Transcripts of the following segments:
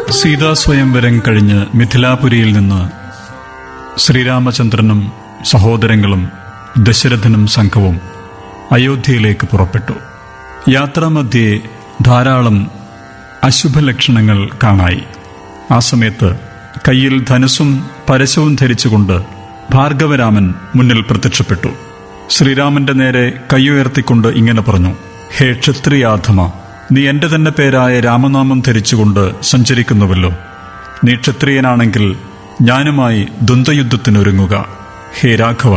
സീതാ സ്വയംവരം കഴിഞ്ഞ് മിഥിലാപുരിയിൽ നിന്ന് ശ്രീരാമചന്ദ്രനും സഹോദരങ്ങളും ദശരഥനും സംഘവും അയോധ്യയിലേക്ക് പുറപ്പെട്ടു യാത്രാമധ്യേ ധാരാളം അശുഭലക്ഷണങ്ങൾ കാണായി ആ സമയത്ത് കയ്യിൽ ധനുസും പരശവും ധരിച്ചുകൊണ്ട് ഭാർഗവരാമൻ മുന്നിൽ പ്രത്യക്ഷപ്പെട്ടു ശ്രീരാമന്റെ നേരെ കൈയുയർത്തിക്കൊണ്ട് ഇങ്ങനെ പറഞ്ഞു ഹേ ക്ഷത്രിയാധമ നീ എന്റെ തന്നെ പേരായ രാമനാമം ധരിച്ചുകൊണ്ട് സഞ്ചരിക്കുന്നുവല്ലോ നീ ക്ഷത്രിയനാണെങ്കിൽ ഞാനുമായി ദ്വന്ദ്വയുദ്ധത്തിനൊരുങ്ങുക ഹേ രാഘവ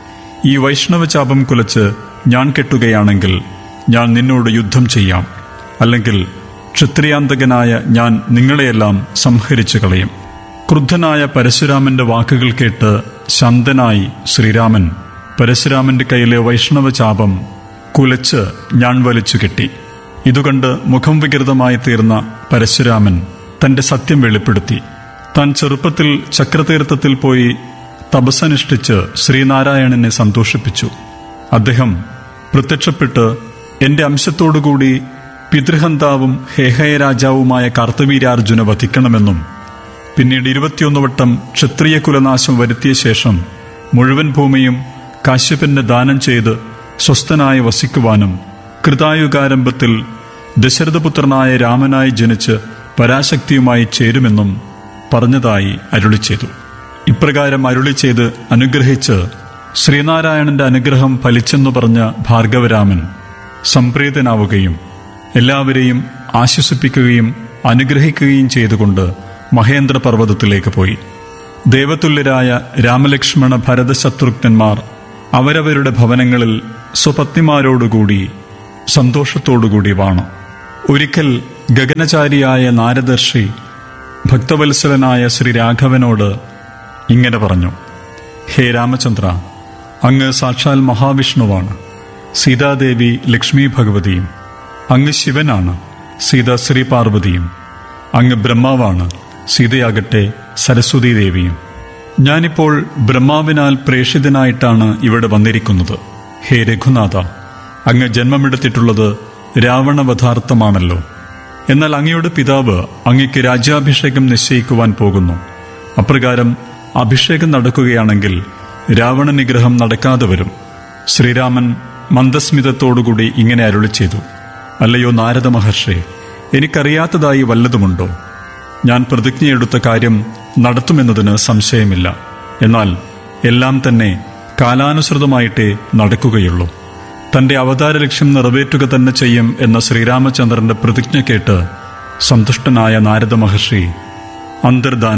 ഈ വൈഷ്ണവ ചാപം കുലച്ച് ഞാൻ കെട്ടുകയാണെങ്കിൽ ഞാൻ നിന്നോട് യുദ്ധം ചെയ്യാം അല്ലെങ്കിൽ ക്ഷത്രിയാന്തകനായ ഞാൻ നിങ്ങളെയെല്ലാം സംഹരിച്ചു കളയും ക്രുദ്ധനായ പരശുരാമന്റെ വാക്കുകൾ കേട്ട് ശാന്തനായി ശ്രീരാമൻ പരശുരാമന്റെ കയ്യിലെ വൈഷ്ണവ ചാപം കുലച്ച് ഞാൻ വലിച്ചു കെട്ടി ഇതുകണ്ട് മുഖം വികൃതമായി തീർന്ന പരശുരാമൻ തന്റെ സത്യം വെളിപ്പെടുത്തി താൻ ചെറുപ്പത്തിൽ ചക്രതീർത്ഥത്തിൽ പോയി തപസ്സനുഷ്ഠിച്ച് ശ്രീനാരായണനെ സന്തോഷിപ്പിച്ചു അദ്ദേഹം പ്രത്യക്ഷപ്പെട്ട് എന്റെ അംശത്തോടുകൂടി പിതൃഹന്താവും ഹേഹയരാജാവുമായ കാർത്തവീര്യാർജുന വധിക്കണമെന്നും പിന്നീട് ഇരുപത്തിയൊന്ന് വട്ടം ക്ഷത്രിയ കുലനാശം വരുത്തിയ ശേഷം മുഴുവൻ ഭൂമിയും കാശ്യപന് ദാനം ചെയ്ത് സ്വസ്ഥനായി വസിക്കുവാനും കൃതായുകാരംഭത്തിൽ ദശരഥപുത്രനായ രാമനായി ജനിച്ച് പരാശക്തിയുമായി ചേരുമെന്നും പറഞ്ഞതായി അരുളി ചെയ്തു ഇപ്രകാരം അരുളി ചെയ്ത് അനുഗ്രഹിച്ച് ശ്രീനാരായണന്റെ അനുഗ്രഹം ഫലിച്ചെന്നു പറഞ്ഞ ഭാർഗവരാമൻ സംപ്രീതനാവുകയും എല്ലാവരെയും ആശ്വസിപ്പിക്കുകയും അനുഗ്രഹിക്കുകയും ചെയ്തുകൊണ്ട് മഹേന്ദ്ര പർവ്വതത്തിലേക്ക് പോയി ദേവതുല്യരായ രാമലക്ഷ്മണ ഭരതശത്രുഘ്നന്മാർ അവരവരുടെ ഭവനങ്ങളിൽ സ്വപത്നിമാരോടുകൂടി സന്തോഷത്തോടുകൂടി വാണു ഒരിക്കൽ ഗഗനചാരിയായ നാരദർശി ഭക്തവത്സലനായ ശ്രീ രാഘവനോട് ഇങ്ങനെ പറഞ്ഞു ഹേ രാമചന്ദ്ര അങ്ങ് സാക്ഷാൽ മഹാവിഷ്ണുവാണ് സീതാദേവി ലക്ഷ്മി ഭഗവതിയും അങ്ങ് ശിവനാണ് സീത ശ്രീ പാർവതിയും അങ്ങ് ബ്രഹ്മാവാണ് സീതയാകട്ടെ സരസ്വതി ദേവിയും ഞാനിപ്പോൾ ബ്രഹ്മാവിനാൽ പ്രേഷിതനായിട്ടാണ് ഇവിടെ വന്നിരിക്കുന്നത് ഹേ രഘുനാഥ അങ്ങ് ജന്മമെടുത്തിട്ടുള്ളത് രാവണവധാർത്ഥമാണല്ലോ എന്നാൽ അങ്ങയുടെ പിതാവ് അങ്ങയ്ക്ക് രാജ്യാഭിഷേകം നിശ്ചയിക്കുവാൻ പോകുന്നു അപ്രകാരം അഭിഷേകം നടക്കുകയാണെങ്കിൽ രാവണ നിഗ്രഹം നടക്കാതെ വരും ശ്രീരാമൻ മന്ദസ്മിതത്തോടുകൂടി ഇങ്ങനെ അരുളി ചെയ്തു അല്ലയോ നാരദ മഹർഷി എനിക്കറിയാത്തതായി വല്ലതുമുണ്ടോ ഞാൻ പ്രതിജ്ഞയെടുത്ത കാര്യം നടത്തുമെന്നതിന് സംശയമില്ല എന്നാൽ എല്ലാം തന്നെ കാലാനുസൃതമായിട്ടേ നടക്കുകയുള്ളൂ തന്റെ അവതാര ലക്ഷ്യം നിറവേറ്റുക തന്നെ ചെയ്യും എന്ന ശ്രീരാമചന്ദ്രന്റെ പ്രതിജ്ഞ കേട്ട് സന്തുഷ്ടനായ നാരദ മഹർഷി അന്തർദാനം